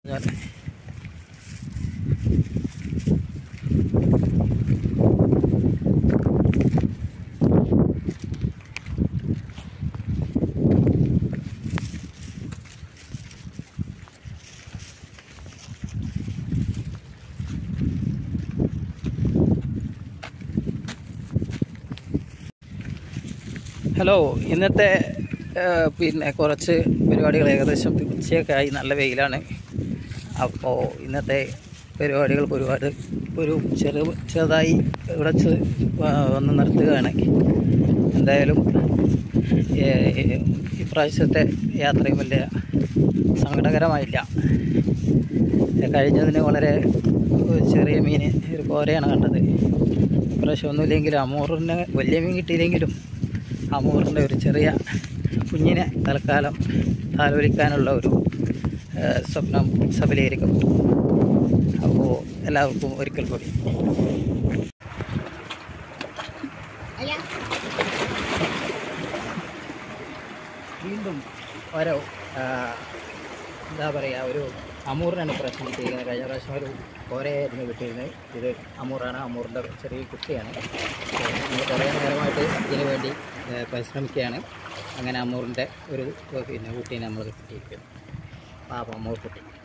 hello ഇന്നത്തെ ആ, പിന്നെ കുറച്ച് പരിപാടികൾ ഏകദേശം ഉച്ചയൊക്കെ ആയി നല്ല വെയിലാണ് അപ്പോൾ ഇന്നത്തെ പരിപാടികൾക്ക് ഒരുപാട് ഒരു ചെറു ചെറുതായി ഇവിടെ ചെ- വ- വന്ന് നിർത്തുകയാണ് എന്തായാലും ഏ, ഇപ്രാവശ്യത്തെ യാത്രയും വലിയ സങ്കടകരമായില്ല കഴിഞ്ഞതിന് വളരെ ഒരു ചെറിയ മീൻ ഒരു കോരയാണ് കണ്ടത് ഇപ്രാവശ്യം ഒന്നുമില്ലെങ്കിലും അമൂറിന് വലിയ മീൻ കിട്ടിയില്ലെങ്കിലും അമൂറിൻ്റെ ഒരു ചെറിയ കുഞ്ഞിനെ തൽക്കാലം താലോലിക്കാനുള്ള ഒരു ആ, സ്വപ്നം സഫലീകരിക്കും അപ്പോൾ എല്ലാവർക്കും ഒരിക്കൽ കൂടി വീണ്ടും ഓരോ ആ, എന്താ പറയുക ഒരു അമൂറിനാണ് പ്രശ്നം കിട്ടിയിരിക്കുന്നത് കഴിഞ്ഞ പ്രാവശ്യം ഒരു കോരയായിരുന്നു കിട്ടിയിരുന്നത് ഇത് അമൂറാണ് അമൂറിൻ്റെ ചെറിയ കുട്ടിയാണ് അപ്പോൾ നമ്മൾ കുറേ നേരമായിട്ട് ഇതിനു വേണ്ടി ഏ, പരിശ്രമിക്കുകയാണ് അങ്ങനെ അമൂറിൻ്റെ ഒരു പിന്നെ കുട്ടീനെ നമ്മൾ കിട്ടിയിരിക്കുന്നു പാപം അമൂർ കുട്ടി